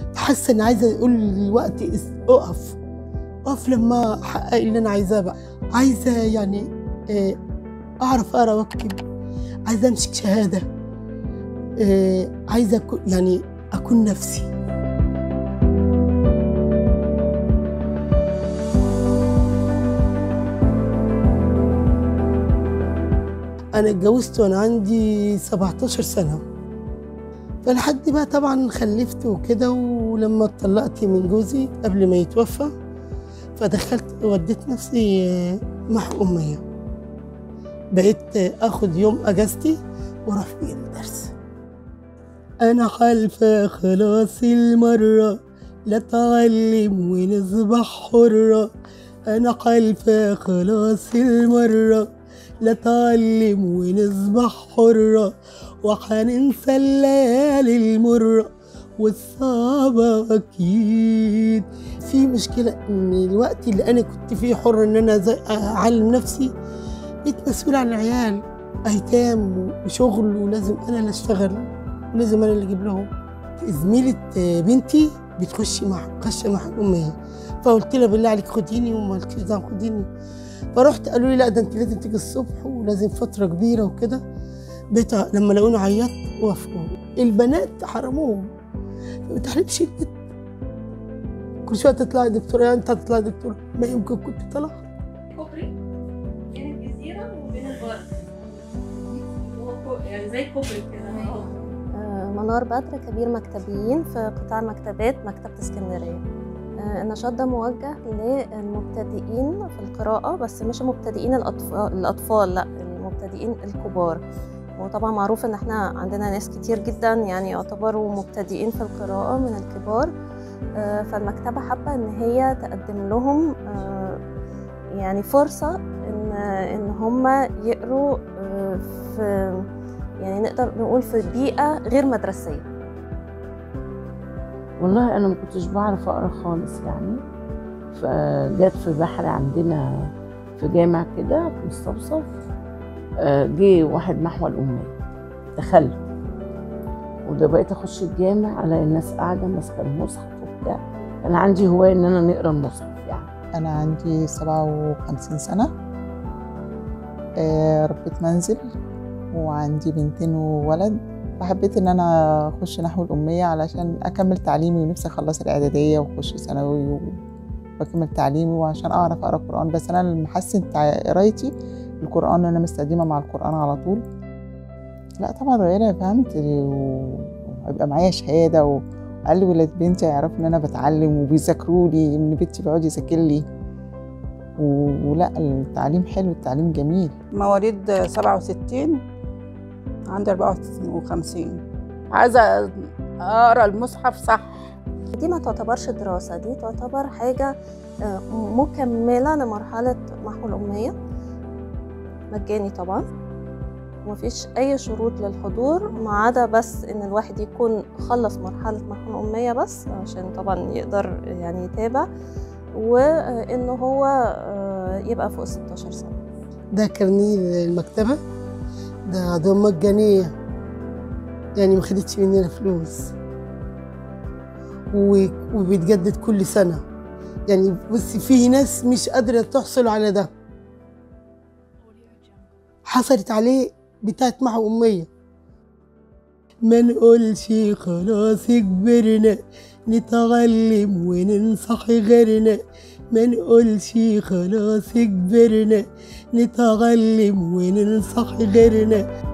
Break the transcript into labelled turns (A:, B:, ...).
A: حاسه اني عايزه اقول الوقت اس- اقف اقف لما احقق اللي انا عايزاه بقى عايزه يعني آه، اعرف اقرا واكتب عايزه امسك شهاده آه، عايزه أكون يعني اكون نفسي انا اتجوزت وانا عندي 17 سنه فلحد بقى طبعا خلفت وكده ولما اتطلقت من جوزي قبل ما يتوفى فدخلت وديت نفسي آه، مع أمية بقيت آه، اخد يوم اجازتي واروح فيه الدرس انا خلفة خلاص المرة لا تعلم ونصبح حرة انا خلفة خلاص المرة لا تعلم ونصبح حرة وحننسى الليالي المرة والصعبة أكيد في مشكلة إن الوقت اللي أنا كنت فيه حرة إن أنا زي- أعلم نفسي بقيت مسؤول عن العيال أيتام وشغل ولازم أنا اللي أشتغل ولازم أنا اللي أجيب لهم زميلة بنتي بتخش مع خش مع أمها فقلت لها بالله عليك خديني وما قلتليش دعوة خديني فرحت قالوا لي لا ده انت لازم تيجي الصبح ولازم فتره كبيره وكده بقيت ع- لما لقوني عيطت وافقوا البنات حرموهم ما بتحرمش البنت كل شويه تطلعي دكتوره يعني انت هتطلعي دكتوره ما يمكن كنت طلع
B: كوبري بين الجزيرة وبين البر هو كو- يعني زي كوبري كده اهو
C: آه، منار بدر كبير مكتبيين في قطاع المكتبات مكتبة اسكندرية آه، النشاط ده موجه للمبتدئين في القراءة بس مش مبتدئين الأطفال, الأطفال لا المبتدئين الكبار وطبعا معروف ان احنا عندنا ناس كتير جدا يعني يعتبروا مبتدئين في القراءة من الكبار آه، فالمكتبة حابة ان هي تقدم لهم آه، يعني فرصة ان ان هم يقروا آه، في يعني نقدر نقول في بيئة غير مدرسية
D: والله انا ما كنتش بعرف اقرا خالص يعني فجت في بحر عندنا في جامع كده في مستوصف آه، جه واحد محو الاميه دخلت وده بقيت اخش الجامع الاقي الناس قاعده ماسكه المصحف وبتاع انا عندي هوايه ان انا نقرا المصحف يعني
E: أنا عندي سبعة وخمسين سنة آه، ربيت منزل وعندي بنتين وولد فحبيت إن أنا أخش نحو الأمية علشان أكمل تعليمي ونفسي أخلص الإعدادية وأخش ثانوي و- وأكمل تعليمي وعشان أعرف أقرأ قرآن بس أنا اللي محسن تع- قرايتي القرآن أنا مستقدمة مع القرآن على طول لا طبعا غيرها فهمت و- ويبقى معايا شهادة و... قال ولاد بنتي يعرفوا ان انا بتعلم وبيذاكروا لي ان بنتي بيقعد يذاكر لي و- ولا التعليم حلو التعليم جميل
F: مواليد 67 عندي 54 عايزة أقرأ المصحف صح
C: دي ما تعتبرش دراسة دي تعتبر حاجة آه، مكملة لمرحلة محو الأمية مجاني طبعا ومفيش أي شروط للحضور ما عدا بس إن الواحد يكون خلص مرحلة محو الأمية بس عشان طبعا يقدر يعني يتابع وإن هو آه، يبقى فوق 16 سنة
A: ده كارنيه المكتبه ده ده مجانيه يعني ما خدتش مننا فلوس و- وبيتجدد كل سنه يعني بصي في ناس مش قادره تحصل على ده حصلت عليه بتاعت مع أمية ما نقولش خلاص كبرنا نتعلم وننصح غيرنا ما نقولش خلاص كبرنا نتعلم وننصح غيرنا